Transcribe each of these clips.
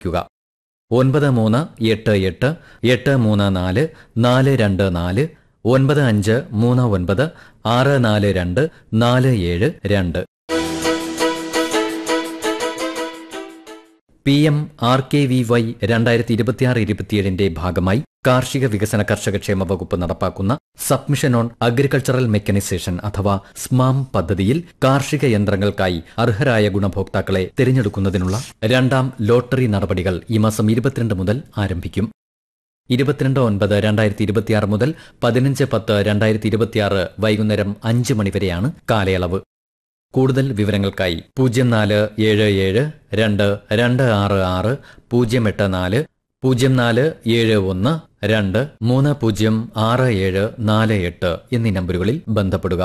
ക്കുക ഒൻപത് മൂന്ന് എട്ട് എട്ട് എട്ട് മൂന്ന് നാല് നാല് രണ്ട് നാല് ഒൻപത് അഞ്ച് മൂന്ന് ഒൻപത് ആറ് നാല് രണ്ട് നാല് ഏഴ് രണ്ട് P M R K V Y രണ്ടായിരത്തി ഇരുപത്തിയാറ് ഇരുപത്തിയേഴിന്റെ ഭാഗമായി കാർഷിക വികസന കർഷകക്ഷേമ വകുപ്പ് നടപ്പാക്കുന്ന സബ്മിഷൻ ഓൺ അഗ്രികൾച്ചറൽ മെക്കനൈസേഷൻ അഥവാ സ്മാം പദ്ധതിയിൽ കാർഷിക യന്ത്രങ്ങൾക്കായി അർഹരായ ഗുണഭോക്താക്കളെ തിരഞ്ഞെടുക്കുന്നതിനുള്ള രണ്ടാം ലോട്ടറി നടപടികൾ ഈ മാസം ഇരുപത്തിരണ്ട് മുതൽ ആരംഭിക്കും ഇരുപത്തിരണ്ട് ഒൻപത് രണ്ടായിരത്തി ഇരുപത്തിയാറ് മുതൽ പതിനഞ്ച് പത്ത് രണ്ടായിരത്തി ഇരുപത്തിയാറ് വൈകുന്നേരം അഞ്ച് മണിവരെയാണ് കാലയളവ് കൂടുതൽ വിവരങ്ങൾക്കായി പൂജ്യം നാല് ഏഴ് ഏഴ് രണ്ട് രണ്ട് ആറ് ആറ് പൂജ്യം എട്ട് നാല് പൂജ്യം നാല് ഏഴ് ഒന്ന് രണ്ട് മൂന്ന് പൂജ്യം ആറ് ഏഴ് നാല് എട്ട് എന്നീ നമ്പറുകളിൽ ബന്ധപ്പെടുക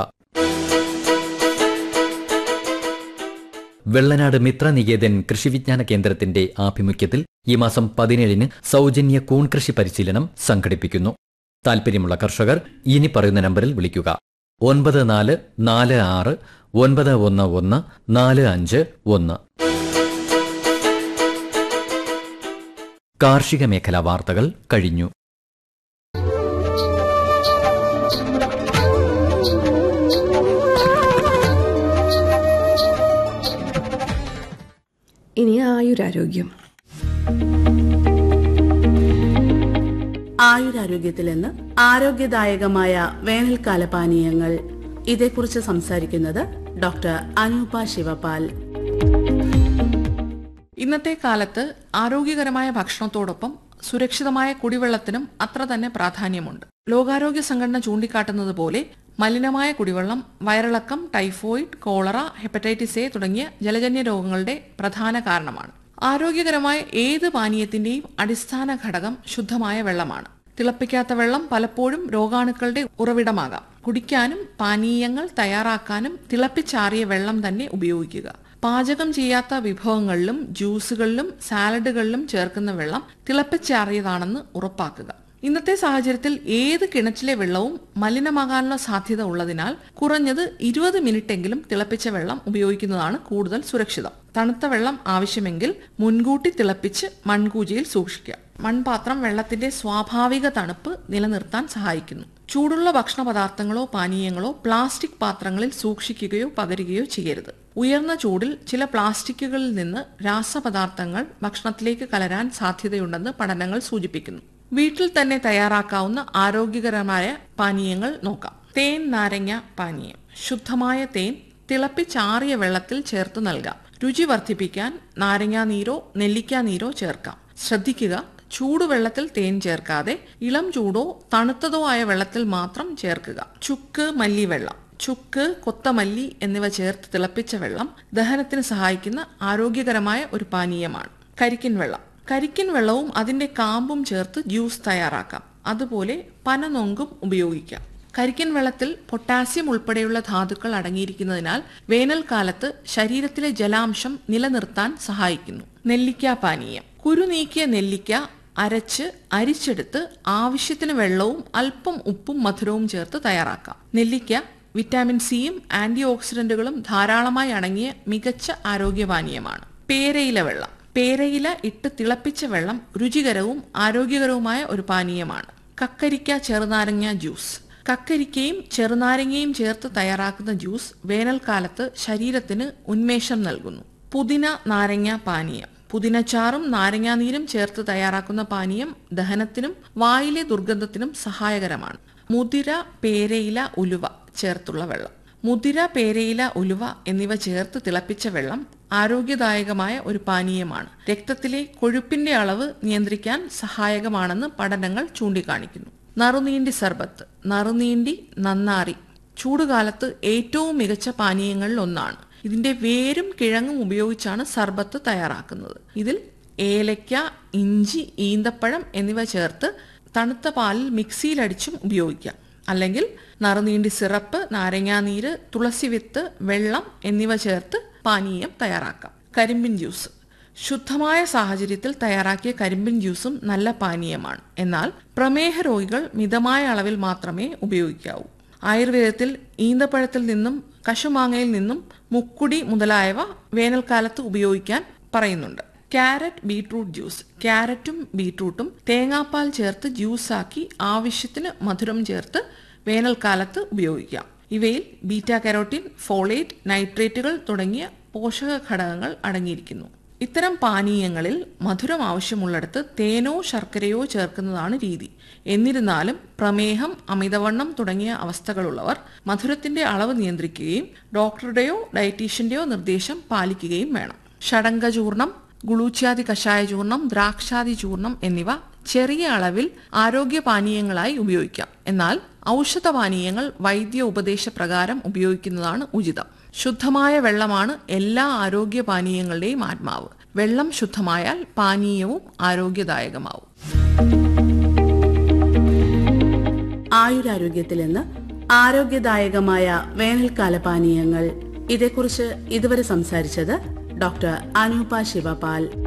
വെള്ളനാട് മിത്ര നികേതൻ കൃഷിവിജ്ഞാന കേന്ദ്രത്തിന്റെ ആഭിമുഖ്യത്തിൽ ഈ മാസം പതിനേഴിന് സൗജന്യ കൂൺ കൃഷി പരിശീലനം സംഘടിപ്പിക്കുന്നു താൽപ്പര്യമുള്ള കർഷകർ ഇനി പറയുന്ന നമ്പറിൽ വിളിക്കുക ഒൻപത് നാല് നാല് ആറ് ഒൻപത് ഒന്ന് ഒന്ന് നാല് അഞ്ച് ഒന്ന് കാർഷിക മേഖലാ വാർത്തകൾ കഴിഞ്ഞു ഇനി ആയുരാരോഗ്യം ആയുരാരോഗ്യത്തിൽ നിന്ന് ആരോഗ്യദായകമായ വേനൽക്കാല പാനീയങ്ങൾ ഇതേക്കുറിച്ച് സംസാരിക്കുന്നത് ഡോക്ടർ അനൂപ ശിവപാൽ ഇന്നത്തെ കാലത്ത് ആരോഗ്യകരമായ ഭക്ഷണത്തോടൊപ്പം സുരക്ഷിതമായ കുടിവെള്ളത്തിനും അത്ര തന്നെ പ്രാധാന്യമുണ്ട് ലോകാരോഗ്യ സംഘടന ചൂണ്ടിക്കാട്ടുന്നത് പോലെ മലിനമായ കുടിവെള്ളം വയറിളക്കം ടൈഫോയിഡ് കോളറ ഹെപ്പറ്റൈറ്റിസ് എ തുടങ്ങിയ ജലജന്യ രോഗങ്ങളുടെ പ്രധാന കാരണമാണ് ആരോഗ്യകരമായ ഏത് പാനീയത്തിന്റെയും അടിസ്ഥാന ഘടകം ശുദ്ധമായ വെള്ളമാണ് തിളപ്പിക്കാത്ത വെള്ളം പലപ്പോഴും രോഗാണുക്കളുടെ ഉറവിടമാകാം കുടിക്കാനും പാനീയങ്ങൾ തയ്യാറാക്കാനും തിളപ്പിച്ചാറിയ വെള്ളം തന്നെ ഉപയോഗിക്കുക പാചകം ചെയ്യാത്ത വിഭവങ്ങളിലും ജ്യൂസുകളിലും സാലഡുകളിലും ചേർക്കുന്ന വെള്ളം തിളപ്പിച്ചാറിയതാണെന്ന് ഉറപ്പാക്കുക ഇന്നത്തെ സാഹചര്യത്തിൽ ഏത് കിണറ്റിലെ വെള്ളവും മലിനമാകാനുള്ള സാധ്യത ഉള്ളതിനാൽ കുറഞ്ഞത് ഇരുപത് മിനിറ്റെങ്കിലും തിളപ്പിച്ച വെള്ളം ഉപയോഗിക്കുന്നതാണ് കൂടുതൽ സുരക്ഷിതം തണുത്ത വെള്ളം ആവശ്യമെങ്കിൽ മുൻകൂട്ടി തിളപ്പിച്ച് മൺകൂജയിൽ സൂക്ഷിക്കുക മൺപാത്രം വെള്ളത്തിന്റെ സ്വാഭാവിക തണുപ്പ് നിലനിർത്താൻ സഹായിക്കുന്നു ചൂടുള്ള ഭക്ഷണ പദാർത്ഥങ്ങളോ പാനീയങ്ങളോ പ്ലാസ്റ്റിക് പാത്രങ്ങളിൽ സൂക്ഷിക്കുകയോ പകരുകയോ ചെയ്യരുത് ഉയർന്ന ചൂടിൽ ചില പ്ലാസ്റ്റിക്കുകളിൽ നിന്ന് രാസപദാർത്ഥങ്ങൾ ഭക്ഷണത്തിലേക്ക് കലരാൻ സാധ്യതയുണ്ടെന്ന് പഠനങ്ങൾ സൂചിപ്പിക്കുന്നു വീട്ടിൽ തന്നെ തയ്യാറാക്കാവുന്ന ആരോഗ്യകരമായ പാനീയങ്ങൾ നോക്കാം തേൻ നാരങ്ങ പാനീയം ശുദ്ധമായ തേൻ തിളപ്പിച്ചാറിയ വെള്ളത്തിൽ ചേർത്ത് നൽകാം രുചി വർദ്ധിപ്പിക്കാൻ നാരങ്ങാ നീരോ നെല്ലിക്കാ നീരോ ചേർക്കാം ശ്രദ്ധിക്കുക ചൂടുവെള്ളത്തിൽ തേൻ ചേർക്കാതെ ഇളം ചൂടോ തണുത്തതോ ആയ വെള്ളത്തിൽ മാത്രം ചേർക്കുക ചുക്ക് മല്ലിവെള്ളം ചുക്ക് കൊത്തമല്ലി എന്നിവ ചേർത്ത് തിളപ്പിച്ച വെള്ളം ദഹനത്തിന് സഹായിക്കുന്ന ആരോഗ്യകരമായ ഒരു പാനീയമാണ് കരിക്കിൻ വെള്ളം കരിക്കിൻ വെള്ളവും അതിന്റെ കാമ്പും ചേർത്ത് ജ്യൂസ് തയ്യാറാക്കാം അതുപോലെ പനനൊങ്കും ഉപയോഗിക്കാം കരിക്കിൻ വെള്ളത്തിൽ പൊട്ടാസ്യം ഉൾപ്പെടെയുള്ള ധാതുക്കൾ അടങ്ങിയിരിക്കുന്നതിനാൽ വേനൽക്കാലത്ത് ശരീരത്തിലെ ജലാംശം നിലനിർത്താൻ സഹായിക്കുന്നു നെല്ലിക്ക പാനീയം കുരു നീക്കിയ നെല്ലിക്ക അരച്ച് അരിച്ചെടുത്ത് ആവശ്യത്തിന് വെള്ളവും അല്പം ഉപ്പും മധുരവും ചേർത്ത് തയ്യാറാക്കാം നെല്ലിക്ക വിറ്റാമിൻ സിയും ആന്റി ഓക്സിഡന്റുകളും ധാരാളമായി അടങ്ങിയ മികച്ച ആരോഗ്യപാനീയമാണ് പേരയില വെള്ളം പേരയില ഇട്ട് തിളപ്പിച്ച വെള്ളം രുചികരവും ആരോഗ്യകരവുമായ ഒരു പാനീയമാണ് കക്കരിക്ക ചെറുനാരങ്ങ ജ്യൂസ് കക്കരിക്കയും ചെറുനാരങ്ങയും ചേർത്ത് തയ്യാറാക്കുന്ന ജ്യൂസ് വേനൽക്കാലത്ത് ശരീരത്തിന് ഉന്മേഷം നൽകുന്നു പുതിന നാരങ്ങ പാനീയം പുതിനച്ചാറും നാരങ്ങാനീരും ചേർത്ത് തയ്യാറാക്കുന്ന പാനീയം ദഹനത്തിനും വായിലെ ദുർഗന്ധത്തിനും സഹായകരമാണ് മുതിര പേരയില ഉലുവ ചേർത്തുള്ള വെള്ളം മുതിര പേരയില ഉലുവ എന്നിവ ചേർത്ത് തിളപ്പിച്ച വെള്ളം ആരോഗ്യദായകമായ ഒരു പാനീയമാണ് രക്തത്തിലെ കൊഴുപ്പിന്റെ അളവ് നിയന്ത്രിക്കാൻ സഹായകമാണെന്ന് പഠനങ്ങൾ ചൂണ്ടിക്കാണിക്കുന്നു നറുനീണ്ടി സർബത്ത് നറുനീണ്ടി നന്നാറി ചൂടുകാലത്ത് ഏറ്റവും മികച്ച പാനീയങ്ങളിൽ ഒന്നാണ് ഇതിന്റെ വേരും കിഴങ്ങും ഉപയോഗിച്ചാണ് സർബത്ത് തയ്യാറാക്കുന്നത് ഇതിൽ ഏലയ്ക്ക ഇഞ്ചി ഈന്തപ്പഴം എന്നിവ ചേർത്ത് തണുത്ത പാലിൽ മിക്സിയിലടിച്ചും ഉപയോഗിക്കാം അല്ലെങ്കിൽ നറുനീണ്ടി സിറപ്പ് നാരങ്ങാനീര് തുളസി വിത്ത് വെള്ളം എന്നിവ ചേർത്ത് പാനീയം തയ്യാറാക്കാം കരിമ്പിൻ ജ്യൂസ് ശുദ്ധമായ സാഹചര്യത്തിൽ തയ്യാറാക്കിയ കരിമ്പിൻ ജ്യൂസും നല്ല പാനീയമാണ് എന്നാൽ പ്രമേഹ രോഗികൾ മിതമായ അളവിൽ മാത്രമേ ഉപയോഗിക്കാവൂ ആയുർവേദത്തിൽ ഈന്തപ്പഴത്തിൽ നിന്നും കശുമാങ്ങയിൽ നിന്നും മുക്കുടി മുതലായവ വേനൽക്കാലത്ത് ഉപയോഗിക്കാൻ പറയുന്നുണ്ട് ക്യാരറ്റ് ബീട്രൂട്ട് ജ്യൂസ് ക്യാരറ്റും ബീട്രൂട്ടും തേങ്ങാപ്പാൽ ചേർത്ത് ജ്യൂസാക്കി ആവശ്യത്തിന് മധുരം ചേർത്ത് വേനൽക്കാലത്ത് ഉപയോഗിക്കാം ഇവയിൽ ബീറ്റ കരോട്ടിൻ ഫോളേറ്റ് നൈട്രേറ്റുകൾ തുടങ്ങിയ പോഷക ഘടകങ്ങൾ അടങ്ങിയിരിക്കുന്നു ഇത്തരം പാനീയങ്ങളിൽ മധുരം ആവശ്യമുള്ളിടത്ത് തേനോ ശർക്കരയോ ചേർക്കുന്നതാണ് രീതി എന്നിരുന്നാലും പ്രമേഹം അമിതവണ്ണം തുടങ്ങിയ അവസ്ഥകളുള്ളവർ മധുരത്തിന്റെ അളവ് നിയന്ത്രിക്കുകയും ഡോക്ടറുടെയോ ഡയറ്റീഷ്യന്റെയോ നിർദ്ദേശം പാലിക്കുകയും വേണം ഷടങ്ക ചൂർണം ഗുളൂച്ചാതി കഷായ ചൂർണം ദ്രാക്ഷാതി ചൂർണം എന്നിവ ചെറിയ അളവിൽ ആരോഗ്യ പാനീയങ്ങളായി ഉപയോഗിക്കാം എന്നാൽ ഔഷധപാനീയങ്ങൾ വൈദ്യ ഉപദേശപ്രകാരം ഉപയോഗിക്കുന്നതാണ് ഉചിതം ശുദ്ധമായ വെള്ളമാണ് എല്ലാ ആരോഗ്യ പാനീയങ്ങളുടെയും ആത്മാവ് വെള്ളം ശുദ്ധമായാൽ പാനീയവും ആരോഗ്യദായകമാവും ആയുരാരോഗ്യത്തിൽ നിന്ന് ആരോഗ്യദായകമായ വേനൽക്കാല പാനീയങ്ങൾ ഇതേക്കുറിച്ച് ഇതുവരെ സംസാരിച്ചത് ഡോക്ടർ അനൂപ ശിവപാൽ